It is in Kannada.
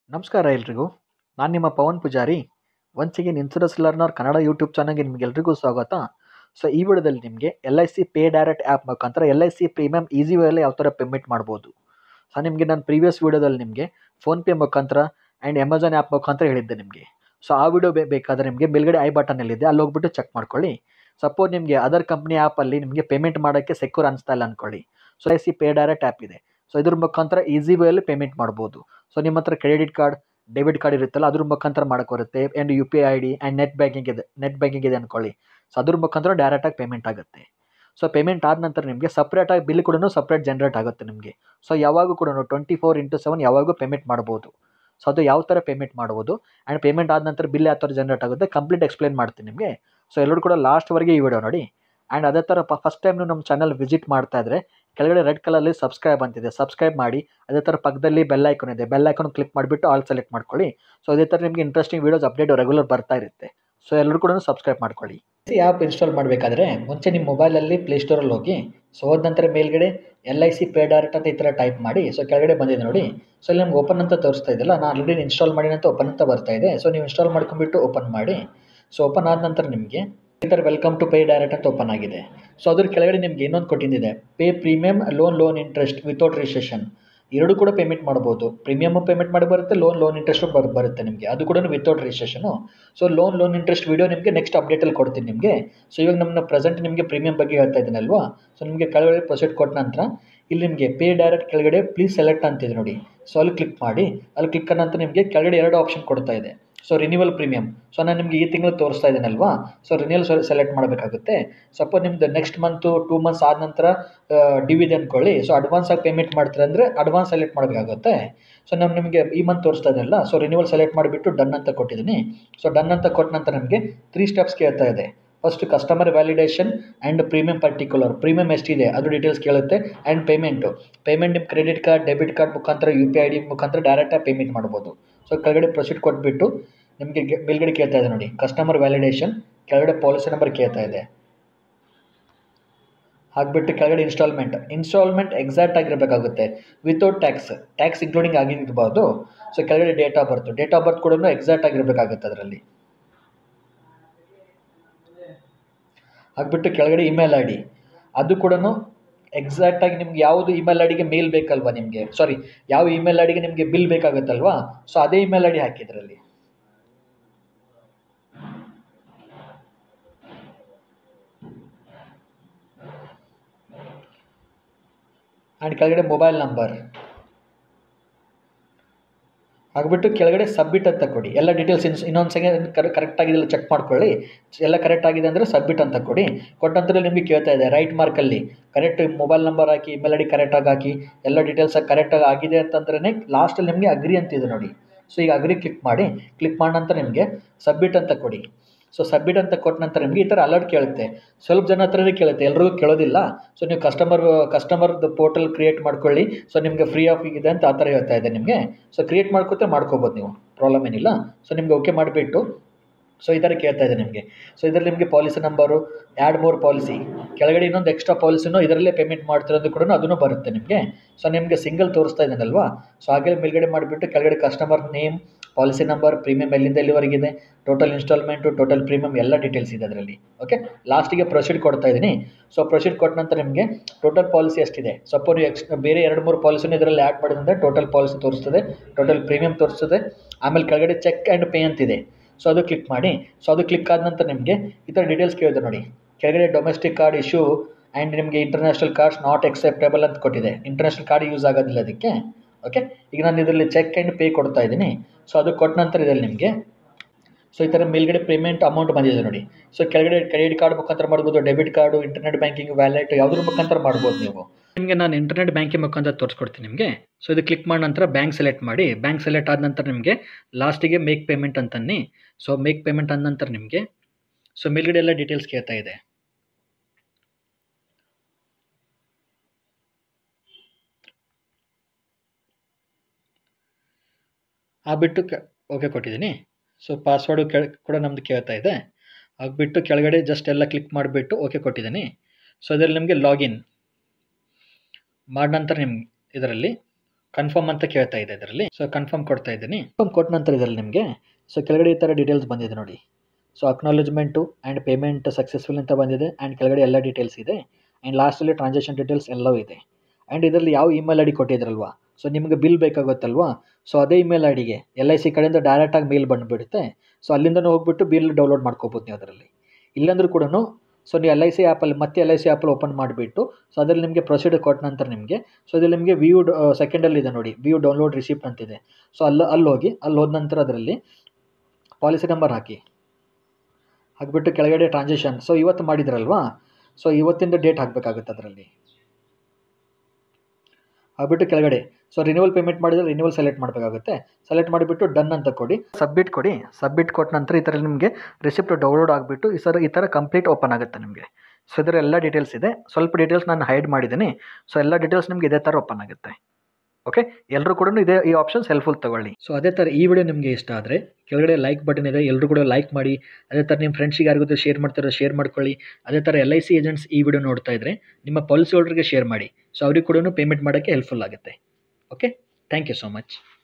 ನಮಸ್ಕಾರ ಎಲ್ರಿಗೂ ನಾನು ನಿಮ್ಮ Pavan Pujari once again insurance learner Kannada YouTube ಚಾನಲ್ಗೆ ನಿಮಗೆಲ್ರಿಗೂ ಸ್ವಾಗತ ಸೊ ಈ ವಿಡಿಯೋದಲ್ಲಿ ನಿಮಗೆ L I C pay direct app ಮುಖಾಂತರ L I C premium easy ವೇಯಲ್ಲಿ ಯಾವ ಥರ ಪೇಮೆಂಟ್ ಮಾಡ್ಬೋದು ಸೊ ನಿಮಗೆ ನಾನು ಪ್ರೀವಿಯಸ್ ವೀಡಿಯೋದಲ್ಲಿ ನಿಮಗೆ ಫೋನ್ಪೇ ಮುಖಾಂತರ ಆ್ಯಂಡ್ ಅಮೆಝಾನ್ ಆ್ಯಪ್ ಮುಖಾಂತರ ಹೇಳಿದ್ದೆ ನಿಮಗೆ ಸೊ ಆ ವಿಡಿಯೋ ಬೇಕಾದರೆ ನಿಮಗೆ ಮೇಲ್ಗಡೆ ಐ ಬಟನಲ್ಲಿದೆ ಅಲ್ಲಿ ಹೋಗ್ಬಿಟ್ಟು ಚೆಕ್ ಮಾಡ್ಕೊಳ್ಳಿ ಸಪೋಸ್ ನಿಮಗೆ ಅದರ್ ಕಂಪ್ನಿ ಆ್ಯಪಲ್ಲಿ ನಿಮಗೆ ಪೇಮೆಂಟ್ ಮಾಡೋಕ್ಕೆ ಸೆಕ್ಯೂರ್ ಅನಿಸ್ತಾ ಇಲ್ಲ ಅಂದ್ಕೊಳ್ಳಿ so L I C pay direct app ಇದೆ ಸೊ ಇದ್ರ ಮುಖಾಂತರ ಈಸಿ ವೇಯಲ್ಲಿ ಪೇಮೆಂಟ್ ಮಾಡ್ಬೋದು ಸೊ ನಿಮ್ಮ ಹತ್ರ ಕ್ರೆಡಿಟ್ ಕಾರ್ಡ್ ಡೆಬಿಟ್ ಕಾರ್ಡ್ ಇರುತ್ತಲ್ಲ ಅದ್ರ ಮುಖಾಂತರ ಮಾಡೋಕ್ಕೆ ಬರುತ್ತೆ and U P I I D and net banking ಇದೆ ನೆಟ್ ಬ್ಯಾಂಕಿಂಗ್ ಇದೆ ಅಂದ್ಕೊಳ್ಳಿ ಸೊ ಅದ್ರ ಮುಖಾಂತರ ಡೈರೆಕ್ಟಾಗಿ ಪೇಮೆಂಟ್ ಆಗುತ್ತೆ ಸೊ ಪೇಮೆಂಟ್ ಆದ ನಂತರ ನಿಮಗೆ ಸಪ್ರೇಟಾಗಿ ಬಿಲ್ ಕೂಡ ಸಪ್ರೇಟ್ ಜನ್ರೇಟ್ ಆಗುತ್ತೆ ನಿಮಗೆ ಸೊ ಯಾವಾಗೂ ಕೂಡ ಟ್ವೆಂಟಿ ಫೋರ್ ಇಂಟು ಸೆವೆನ್ ಯಾವಾಗೂ ಪೇಮೆಂಟ್ ಮಾಡ್ಬೋದು ಸೊ ಅದು ಯಾವ ಥರ ಪೇಮೆಂಟ್ ಮಾಡ್ಬೋದು ಆ್ಯಂಡ್ ಪೇಮೆಂಟ್ ಆದ ನಂತರ ಬಿಲ್ ಯಾವ ಥರ ಜನ್ರೇಟ್ ಆಗುತ್ತೆ ಕಂಪ್ಲೀಟ್ ಎಕ್ಸ್ಪ್ಲೇನ್ ಮಾಡ್ತೀನಿ ನಿಮಗೆ ಸೊ ಎಲ್ಲರೂ ಕೂಡ ಲಾಸ್ಟ್ವರೆಗೆ ಈ ವಿಡಿಯೋ ನೋಡಿ ಆ್ಯಂಡ್ ಅದೇ ಥರ ಫಸ್ಟ್ ಟೈಮ್ ನೀವು ನಮ್ಮ ಚಾನಲ್ ವಿಸಿಟ್ ಮಾಡ್ತಾ ಇದ್ದರೆ ಕೆಳಗಡೆ ರೆಡ್ ಕಲರಲ್ಲಿ ಸಬ್ಸ್ಕ್ರೈಬ್ ಅಂತಿದೆ ಸಬ್ಸ್ಕ್ರೈಬ್ ಮಾಡಿ ಅದೇ ಥರ ಪಕ್ಕದಲ್ಲಿ ಬೆಲ್ ಐಕಾನ್ ಇದೆ ಬೆಲ್ ಐಕಾನ್ ಕ್ಲಿಕ್ ಮಾಡಿಬಿಟ್ಟು ಆಲ್ ಸೆಲೆಕ್ಟ್ ಮಾಡ್ಕೊಳ್ಳಿ ಸೊ ಅದೇ ಥರ ನಿಮಗೆ ಇಂಟ್ರೆಸ್ಟಿಂಗ್ ವೀಡಿಯೋಸ್ ಅಪ್ಡೇಟ್ ರೆಗ್ಯುಲರ್ ಬರ್ತಾ ಇರುತ್ತೆ ಸೊ ಎಲ್ಲರೂ ಕೂಡ ಸಬ್ಸ್ಕ್ರೈಬ್ ಮಾಡ್ಕೊಳ್ಳಿ ಈ ಆ್ಯಪ್ ಇನ್ಸ್ಟಾಲ್ ಮಾಡಬೇಕಾದ್ರೆ ಮುಂಚೆ ನಿಮ್ಮ ಮೊಬೈಲಲ್ಲಿ ಪ್ಲೇಸ್ಟೋರಲ್ಲಿ ಹೋಗಿ ಸೊ ಹೋದ ನಂತರ ಮೇಲ್ಗಡೆ L I C pay direct ಅಂತ ಈ ಥರ ಟೈಪ್ ಮಾಡಿ ಸೊ ಕೆಳಗಡೆ ಬಂದಿದೆ ನೋಡಿ ಸೊ ಇಲ್ಲಿ ನಮ್ಗೆ ಓಪನ್ ಅಂತ ತೋರಿಸ್ತಾ ಇದೆಯಲ್ಲ ನಾನು ಆಲ್ರೆಡಿ ಇನ್ಸ್ಟಾಲ್ ಮಾಡಿ ಅಂತ ಓಪನ್ ಅಂತ ಬರ್ತಾ ಇದೆ ಸೊ ನೀವು ಇನ್ಸ್ಟಾಲ್ ಮಾಡ್ಕೊಂಡ್ಬಿಟ್ಟು ಓಪನ್ ಮಾಡಿ ಸೊ ಓಪನ್ ಆದ ನಂತರ ನಿಮಗೆ ಈ ಥರ ವೆಲ್ಕಮ್ ಟು ಪೇ ಡೈರೆಕ್ಟ್ ಅಂತ ಓಪನ್ ಆಗಿದೆ ಸೊ ಅದ್ರ ಕೆಳಗಡೆ ನಿಮ್ಗೆ ಇನ್ನೊಂದು ಕೊಟ್ಟಿದೆ pay premium loan loan interest without registration ಎರಡು ಕೂಡ ಪೇಮೆಂಟ್ ಮಾಡ್ಬೋದು ಪ್ರೀಮಿಯಮ್ ಪೇಮೆಂಟ್ ಮಾಡಿ ಬರುತ್ತೆ ಲೋನ್ ಲೋನ್ ಇಂಟ್ರೆಸ್ಟು ಬರ್ ಬರುತ್ತೆ ನಿಮಗೆ ಅದು ಕೂಡ without registration so loan loan interest video ನಿಮಗೆ ನೆಕ್ಸ್ಟ್ ಅಪ್ಡೇಟಲ್ಲಿ ಕೊಡ್ತೀನಿ ನಿಮಗೆ ಸೊ ಇವಾಗ ನಮ್ಮ ಪ್ರೆಸೆಂಟ್ ನಿಮಗೆ ಪ್ರೀಮಿಯಮ್ ಬಗ್ಗೆ ಹೇಳ್ತಾ ಇದ್ದೀನಲ್ವಾ ಸೊ ನಿಮಗೆ ಕೆಳಗಡೆ ಪ್ರೊಸೀಡ್ ಕೊಟ್ಟ ನಂತರ ಇಲ್ಲಿ ನಿಮಗೆ ಪೇ ಡೈರೆಕ್ಟ್ ಕೆಳಗಡೆ ಪ್ಲೀಸ್ ಸೆಲೆಕ್ಟ್ ಅಂತಿದೆ ನೋಡಿ ಸೊ ಅಲ್ಲಿ ಕ್ಲಿಕ್ ಮಾಡಿ ಅಲ್ಲಿ ಕ್ಲಿಕ್ ನಂತರ ನಿಮಗೆ ಕೆಳಗಡೆ ಎರಡು ಆಪ್ಷನ್ ಕೊಡ್ತಾ ಇದೆ ಸೊ ರಿನ್ಯೂವಲ್ ಪ್ರೀಮಿಯಮ್ ಸೊ ನಾನು ನಿಮಗೆ ಈ ತಿಂಗಳು ತೋರಿಸ್ತಾ ಇದ್ದೀನಲ್ವಾ ಸೊ ರಿನ್ಯೂವಲ್ ಸೆಲೆಕ್ಟ್ ಮಾಡಬೇಕಾಗುತ್ತೆ ಸಪೋಸ್ ನಿಮ್ದು ನೆಕ್ಸ್ಟ್ ಮಂತು ಟೂ ಮಂತ್ಸ್ ಆದ ನಂತರ ಡಿವ್ ಇದೆ ಅಂದ್ಕೊಳ್ಳಿ ಸೊ ಅಡ್ವಾನ್ಸ್ ಆಗಿ ಪೇಮೆಂಟ್ ಮಾಡ್ತೀರ ಅಂದರೆ ಅಡ್ವಾನ್ಸ್ ಸೆಲೆಕ್ಟ್ ಮಾಡಬೇಕಾಗುತ್ತೆ ಸೊ ನಾನು ನಿಮಗೆ ಈ ಮಂತ್ ತೋರಿಸ್ತಾ ಇದ್ದಲ್ಲ ಸೊ ರಿನ್ಯೂವಲ್ ಸೆಲೆಕ್ಟ್ ಮಾಡಿಬಿಟ್ಟು ಡನ್ ಅಂತ ಕೊಟ್ಟಿದ್ದೀನಿ ಸೊ ಡನ್ ಅಂತ ಕೊಟ್ಟ ನಂತರ ನಮಗೆ ತ್ರೀ ಸ್ಟೆಪ್ಸ್ ಕೇಳ್ತಾ ಇದೆ first customer validation and premium particular premium ಎಷ್ಟಿದೆ ಅದು ಡೀಟೇಲ್ಸ್ ಕೇಳುತ್ತೆ ಆ್ಯಂಡ್ ಪೇಮೆಂಟು ಪೇಮೆಂಟ್ ನಿಮ್ಮ ಕ್ರೆಡಿಟ್ ಕಾರ್ಡ್ ಡೆಬಿಟ್ ಕಾರ್ಡ್ ಮುಖಾಂತರ ಯು ಪಿ ಐ ಡಿ ಮುಖಾಂತರ ಡೈರೆಕ್ಟಾಗಿ ಪೇಮೆಂಟ್ ಮಾಡ್ಬೋದು ಸೊ ಕೆಳಗಡೆ ಪ್ರೊಸೀಡ್ ಕೊಟ್ಬಿಟ್ಟು ನಿಮಗೆ ಮೇಲ್ಗಡೆ ಕೇಳ್ತಾ ಇದೆ ನೋಡಿ ಕಸ್ಟಮರ್ ವ್ಯಾಲಿಡೇಷನ್ ಕೆಳಗಡೆ ಪಾಲಿಸಿ ನಂಬರ್ ಕೇಳ್ತಾ ಇದೆ ಹಾಕ್ಬಿಟ್ಟು ಕೆಳಗಡೆ ಇನ್ಸ್ಟಾಲ್ಮೆಂಟ್ ಇನ್ಸ್ಟಾಲ್ಮೆಂಟ್ ಎಕ್ಸಾಕ್ಟ್ ಆಗಿರಬೇಕಾಗುತ್ತೆ ವಿತೌಟ್ ಟ್ಯಾಕ್ಸ್ ಟ್ಯಾಕ್ಸ್ ಇನ್ಕ್ಲೂಡಿಂಗ್ ಆಗಿರ್ಬೋದು ಸೊ ಕೆಳಗಡೆ date of birth date of birth ಕೂಡ ಎಕ್ಸಾಕ್ಟ್ ಆಗಿರಬೇಕಾಗುತ್ತೆ ಅದರಲ್ಲಿ ಹಾಕ್ಬಿಟ್ಟು ಕೆಳಗಡೆ ಇಮೇಲ್ ಐ ಡಿ ಅದು ಕೂಡ ಎಕ್ಸಾಕ್ಟಾಗಿ ನಿಮ್ಗೆ ಯಾವುದು ಇಮೇಲ್ ಐ ಡಿಗೆ ಮೇಲ್ ಬೇಕಲ್ವಾ ನಿಮಗೆ ಸಾರಿ ಯಾವ ಇಮೇಲ್ ಐ ಡಿಗೆ ನಿಮಗೆ ಬಿಲ್ ಬೇಕಾಗುತ್ತಲ್ವಾ ಸೊ ಅದೇ ಇಮೇಲ್ ಐ ಡಿ ಹಾಕಿದ್ರಲ್ಲಿ ಆ್ಯಂಡ್ ಕೆಳಗಡೆ ಮೊಬೈಲ್ ನಂಬರ್ ಆಗಿಬಿಟ್ಟು ಕೆಳಗಡೆ ಸಬ್ಮಿಟ್ ಅಂತ ಕೊಡಿ ಎಲ್ಲ ಡೀಟೇಲ್ಸ್ ಇನ್ಸ್ ಇನ್ನೊಂದು ಸೆಕೆಂಡ್ ಕರೆ ಕರೆಕ್ಟ್ ಆಗಿದೆಲ್ಲ ಚೆಕ್ ಮಾಡ್ಕೊಳ್ಳಿ ಎಲ್ಲ ಕರೆಕ್ಟ್ ಆಗಿದೆ ಅಂದರೆ ಸಬ್ಮಿಟ್ ಅಂತ ಕೊಡಿ ಕೊಟ್ಟಂತರ ನಿಮಗೆ ಕೇಳ್ತಾ ಇದೆ ರೈಟ್ ಮಾರ್ಕಲ್ಲಿ ಕರೆಕ್ಟ್ ಮೊಬೈಲ್ ನಂಬರ್ ಹಾಕಿ ಇಮೇಲ್ ಐ ಡಿ ಕರೆಕ್ಟಾಗಿ ಹಾಕಿ ಎಲ್ಲ ಡೀಟೇಲ್ಸ್ ಕರೆಕ್ಟಾಗಿ ಆಗಿದೆ ಅಂತಂದ್ರೆ ಲಾಸ್ಟಲ್ಲಿ ನಿಮಗೆ ಅಗ್ರಿ ಅಂತಿದೆ ನೋಡಿ ಸೊ ಈಗ ಅಗ್ರಿ ಕ್ಲಿಕ್ ಮಾಡಿ ಕ್ಲಿಕ್ ಮಾಡಿದ ನಂತರ ನಿಮಗೆ ಸಬ್ಮಿಟ್ ಅಂತ ಕೊಡಿ ಸೊ ಸಬ್ಮಿಟ್ ಅಂತ ಕೊಟ್ಟ ನಂತರ ನಿಮಗೆ ಈ ಥರ ಅಲರ್ಟ್ ಕೇಳುತ್ತೆ ಸ್ವಲ್ಪ ಜನ ಹತ್ರನೇ ಕೇಳುತ್ತೆ ಎಲ್ರಿಗೂ ಕೇಳೋದಿಲ್ಲ ಸೊ ನೀವು ಕಸ್ಟಮರ್ ಕಸ್ಟಮರ್ದು ಪೋರ್ಟಲ್ ಕ್ರಿಯೇಟ್ ಮಾಡ್ಕೊಳ್ಳಿ ಸೊ ನಿಮಗೆ ಫ್ರೀ ಆಫ್ ಇದೆ ಅಂತ ಆ ಥರ ಹೇಳ್ತಾ ಇದೆ ನಿಮಗೆ ಸೊ ಕ್ರಿಯೇಟ್ ಮಾಡ್ಕೊತೆ ಮಾಡ್ಕೋಬೋದು ನೀವು ಪ್ರಾಬ್ಲಮ್ ಏನಿಲ್ಲ ಸೊ ನಿಮಗೆ ಓಕೆ ಮಾಡಿಬಿಟ್ಟು ಸೊ ಈ ಥರ ಕೇಳ್ತಾ ಇದೆ ನಿಮಗೆ ಸೊ ಇದರಲ್ಲಿ ನಿಮಗೆ policy number add more policy ಕೆಳಗಡೆ ಇನ್ನೊಂದು ಎಕ್ಸ್ಟ್ರಾ ಪಾಲಿಸಿನೂ ಇದರಲ್ಲೇ ಪೇಮೆಂಟ್ ಮಾಡ್ತಿರೋದು ಕೂಡ ಅದನ್ನು ಬರುತ್ತೆ ನಿಮಗೆ ಸೊ ನಿಮಗೆ ಸಿಂಗಲ್ ತೋರಿಸ್ತಾ ಇದ್ದಾನಲ್ವಾ ಸೊ ಹಾಗೆ ಮೇಲ್ಗಡೆ ಮಾಡಿಬಿಟ್ಟು ಕೆಳಗಡೆ customer name policy number premium ಎಲ್ಲಿಂದ ಎಲ್ಲಿವರೆಗಿದೆ ಟೋಟಲ್ ಇನ್ಸ್ಟಾಲ್ಮೆಂಟು ಟೋಟಲ್ ಪ್ರೀಮಿಯಮ್ ಎಲ್ಲ ಡೀಟೇಲ್ಸ್ ಇದೆ ಅದರಲ್ಲಿ ಓಕೆ ಲಾಸ್ಟಿಗೆ ಪ್ರೊಸೀಡ್ ಕೊಡ್ತಾ ಇದ್ದೀನಿ ಸೊ ಪ್ರೊಸೀಡ್ ಕೊಟ್ಟ ನಂತರ ನಿಮಗೆ ಟೋಟಲ್ ಪಾಲಿಸಿ ಎಷ್ಟಿದೆ ಸಪೋಸ್ ನೀವು ಎಕ್ಸ್ ಬೇರೆ ಎರಡು ಮೂರು ಪಾಲಿಸಿನೂ ಇದರಲ್ಲಿ ಆ್ಯಡ್ ಮಾಡಿದ್ರೆ ಟೋಟಲ್ ಪಾಲಿಸಿ ತೋರಿಸ್ತದೆ ಟೋಟಲ್ ಪ್ರೀಮಿಯಮ್ ತೋರಿಸ್ತದೆ ಆಮೇಲೆ ಕೆಳಗಡೆ ಚೆಕ್ ಆ್ಯಂಡ್ ಪೇ ಅಂತಿದೆ ಸೊ ಅದು ಕ್ಲಿಕ್ ಮಾಡಿ ಸೊ ಅದು ಕ್ಲಿಕ್ ಆದ ನಂತರ ನಿಮಗೆ ಈ ಥರ ಡೀಟೇಲ್ಸ್ ಕೇಳಿದೆ ನೋಡಿ ಕೆಳಗಡೆ ಡೊಮೆಸ್ಟಿಕ್ ಕಾರ್ಡ್ ಇಶ್ಯೂ ಆ್ಯಂಡ್ ನಿಮಗೆ ಇಂಟರ್ನ್ಯಾಷನಲ್ ಕಾರ್ಡ್ಸ್ ನಾಟ್ ಎಕ್ಸೆಪ್ಟೇಬಲ್ ಅಂತ ಕೊಟ್ಟಿದೆ ಇಂಟರ್ನ್ಯಾಷನಲ್ ಕಾರ್ಡ್ ಯೂಸ್ ಆಗೋದಿಲ್ಲ ಅದಕ್ಕೆ ಓಕೆ ಈಗ ನಾನು ಇದರಲ್ಲಿ ಚೆಕ್ ಆ್ಯಂಡ್ ಪೇ ಕೊಡ್ತಾ ಇದ್ದೀನಿ ಸೊ ಅದು ಕೊಟ್ಟ ನಂತರ ಇದರಲ್ಲಿ ನಿಮಗೆ ಸೊ ಈ ಥರ ಮೇಲ್ಗಡೆ ಪೇಮೆಂಟ್ ಅಮೌಂಟ್ ಬಂದಿದೆ ನೋಡಿ ಸೊ ಕೆಳಗಡೆ ಕ್ರೆಡಿಟ್ ಕಾರ್ಡ್ ಮುಖಾಂತರ ಮಾಡ್ಬೋದು debit card internet banking wallet ಯಾವುದ್ರ ಮುಖಾಂತರ ಮಾಡ್ಬೋದು ನೀವು ನಿಮಗೆ ನಾನು ಇಂಟರ್ನೆಟ್ ಬ್ಯಾಂಕಿಂಗ್ ಮುಖಾಂತರ ತೋರಿಸ್ಕೊಡ್ತೀನಿ ನಿಮಗೆ ಸೊ ಇದು ಕ್ಲಿಕ್ ಮಾಡಿದ ನಂತರ ಬ್ಯಾಂಕ್ ಸೆಲೆಕ್ಟ್ ಮಾಡಿ ಬ್ಯಾಂಕ್ ಸೆಲೆಕ್ಟ್ ಆದ ನಂತರ ನಿಮಗೆ ಲಾಸ್ಟಿಗೆ ಮೇಕ್ ಪೇಮೆಂಟ್ ಅಂತನ್ನಿ ಸೊ ಮೇಕ್ ಪೇಮೆಂಟ್ ಆದ ನಂತರ ನಿಮಗೆ ಸೊ ಮೇಲ್ಗಡೆ ಎಲ್ಲ ಡೀಟೇಲ್ಸ್ ಕೇಳ್ತಾ ಇದೆ ಆಗ್ಬಿಟ್ಟು ಕೆ ಓಕೆ ಕೊಟ್ಟಿದ್ದೀನಿ ಸೊ ಪಾಸ್ವರ್ಡು ಕೆಳ ಕೂಡ ನಮ್ಮದು ಕೇಳ್ತಾ ಇದೆ ಆಗಿಬಿಟ್ಟು ಕೆಳಗಡೆ ಜಸ್ಟ್ ಎಲ್ಲ ಕ್ಲಿಕ್ ಮಾಡಿಬಿಟ್ಟು ಓಕೆ ಕೊಟ್ಟಿದ್ದೀನಿ ಸೊ ಇದರಲ್ಲಿ ನಿಮಗೆ ಲಾಗಿನ್ ಮಾಡಿದ ನಂತರ ನಿಮ್ಮ ಇದರಲ್ಲಿ ಕನ್ಫರ್ಮ್ ಅಂತ ಕೇಳ್ತಾ ಇದೆ ಇದರಲ್ಲಿ ಸೊ ಕನ್ಫರ್ಮ್ ಕೊಡ್ತಾ ಇದ್ದೀನಿ ಕನ್ಫರ್ಮ್ ಕೊಟ್ಟ ನಂತರ ಇದರಲ್ಲಿ ನಿಮಗೆ ಸೊ ಕೆಳಗಡೆ ಈ ಥರ ಡೀಟೇಲ್ಸ್ ಬಂದಿದೆ ನೋಡಿ so acknowledgement and payment successful ಅಂತ ಬಂದಿದೆ ಆ್ಯಂಡ್ ಕೆಳಗಡೆ ಎಲ್ಲ ಡೀಟೇಲ್ಸ್ ಇದೆ ಆ್ಯಂಡ್ ಲಾಸ್ಟಲ್ಲಿ ಟ್ರಾನ್ಸಾಕ್ಷನ್ ಡೀಟೇಲ್ಸ್ ಎಲ್ಲವೂ ಇದೆ ಆ್ಯಂಡ್ ಇದರಲ್ಲಿ ಯಾವ ಇಮೇಲ್ ಐ ಡಿ ಕೊಟ್ಟಿದ್ರಲ್ವಾ ಸೊ ನಿಮಗೆ ಬಿಲ್ ಬೇಕಾಗುತ್ತಲ್ವಾ ಸೊ ಅದೇ ಇಮೇಲ್ ಐ ಡಿಗೆ ಎಲ್ ಐ ಸಿ ಕಡೆಯಿಂದ ಡೈರೆಕ್ಟಾಗಿ ಮೇಲ್ ಬಂದುಬಿಡುತ್ತೆ ಸೊ ಅಲ್ಲಿಂದನೂ ಹೋಗ್ಬಿಟ್ಟು ಬಿಲ್ ಡೌನ್ಲೋಡ್ ಮಾಡ್ಕೋಬೋದು ನೀವು ಅದರಲ್ಲಿ ಇಲ್ಲಾಂದ್ರೂ ಕೂಡ ಸೊ ನೀವು ಎಲ್ ಐ ಸಿ ಆ್ಯಪಲ್ಲಿ ಮತ್ತೆ ಎಲ್ ಐ ಸಿ ಆ್ಯಪಲ್ಲಿ ಓಪನ್ ಮಾಡಿಬಿಟ್ಟು ಸೊ ಅದರಲ್ಲಿ ನಿಮಗೆ ಪ್ರೊಸೀಡರ್ ಕೊಟ್ಟ ನಂತರ ನಿಮಗೆ ಸೊ ಇದರಲ್ಲಿ ನಿಮಗೆ ವ್ಯೂ ಸೆಕೆಂಡಲ್ಲಿ ಇದೆ ನೋಡಿ ವ್ಯೂ ಡೌನ್ಲೋಡ್ ರಿಸಿಪ್ಟ್ ಅಂತಿದೆ ಸೊ ಅಲ್ಲಿ ಅಲ್ಲಿ ಹೋಗಿ ಅಲ್ಲಿ ಹೋದ ನಂತರ ಅದರಲ್ಲಿ ಪಾಲಿಸಿ ನಂಬರ್ ಹಾಕಿ ಹಾಕ್ಬಿಟ್ಟು ಕೆಳಗಡೆ ಟ್ರಾನ್ಸಾಕ್ಷನ್ ಸೊ ಇವತ್ತು ಮಾಡಿದ್ರಲ್ವಾ ಸೊ ಇವತ್ತಿಂದ ಡೇಟ್ ಹಾಕಬೇಕಾಗುತ್ತೆ ಅದರಲ್ಲಿ ಹಾಕ್ಬಿಟ್ಟು ಕೆಳಗಡೆ ಸೊ ರಿನ್ಯೂವಲ್ ಪೇಮೆಂಟ್ ಮಾಡಿದರೆ ರಿನ್ಯೂವಲ್ ಸೆಲೆಕ್ಟ್ ಮಾಡಬೇಕಾಗುತ್ತೆ ಸೆಲೆಕ್ಟ್ ಮಾಡಿಬಿಟ್ಟು ಡನ್ ಅಂತ ಕೊಡಿ ಸಬ್ಮಿಟ್ ಕೊಡಿ ಸಬ್ಮಿಟ್ ಕೊಟ್ಟ ನಂತರ ಈ ಥರ ನಿಮಗೆ ರಿಸಿಪ್ಟ್ ಡೌನ್ಲೋಡ್ ಆಗಿಬಿಟ್ಟು ಈ ಸರ್ ಈ ಥರ ಕಂಪ್ಲೀಟ್ ಓಪನ್ ಆಗುತ್ತೆ ನಿಮಗೆ ಸೊ ಇದರ ಎಲ್ಲ ಡೀಟೇಲ್ಸ್ ಇದೆ ಸ್ವಲ್ಪ ಡೀಟೇಲ್ಸ್ ನಾನು ಹೈಡ್ ಮಾಡಿದ್ದೀನಿ ಸೊ ಎಲ್ಲ ಡೀಟೇಲ್ಸ್ ನಿಮಗೆ ಇದೇ ಥರ ಓಪನ್ ಆಗುತ್ತೆ ಓಕೆ ಎಲ್ಲರೂ ಕೂಡ ಇದೇ ಈ ಆಪ್ಷನ್ಸ್ ಹೆಲ್ಪ್ಫುಲ್ ತಗೊಳ್ಳಿ ಸೊ ಅದೇ ಥರ ಈ ವಿಡಿಯೋ ನಿಮಗೆ ಇಷ್ಟ ಆದರೆ ಕೆಳಗಡೆ ಲೈಕ್ ಬಟನ್ ಇದೆ ಎಲ್ಲರೂ ಕೂಡ ಲೈಕ್ ಮಾಡಿ ಅದೇ ಥರ ನಿಮ್ಮ ಫ್ರೆಂಡ್ಸಿಗೆ ಯಾರಿಗೂ ಶೇರ್ ಮಾಡ್ತಾರೆ ಶೇರ್ ಮಾಡ್ಕೊಳ್ಳಿ ಅದೇ ಥರ ಎಲ್ ಐ ಸಿ ಏಜೆಂಟ್ಸ್ ಈ ವಿಡಿಯೋ ನೋಡ್ತಾ ಇದ್ದರೆ ನಿಮ್ಮ ಪಾಲಿಸಿ ಹೋಲ್ಡರ್ಗೆ ಶೇರ್ ಮಾಡಿ ಸೊ ಅವ್ರಿಗೆ ಕೂಡ ಪೇಮೆಂಟ್ ಮಾಡೋಕ್ಕೆ ಹೆಲ್ಪ್ಫುಲ್ ಆಗುತ್ತೆ okay thank you so much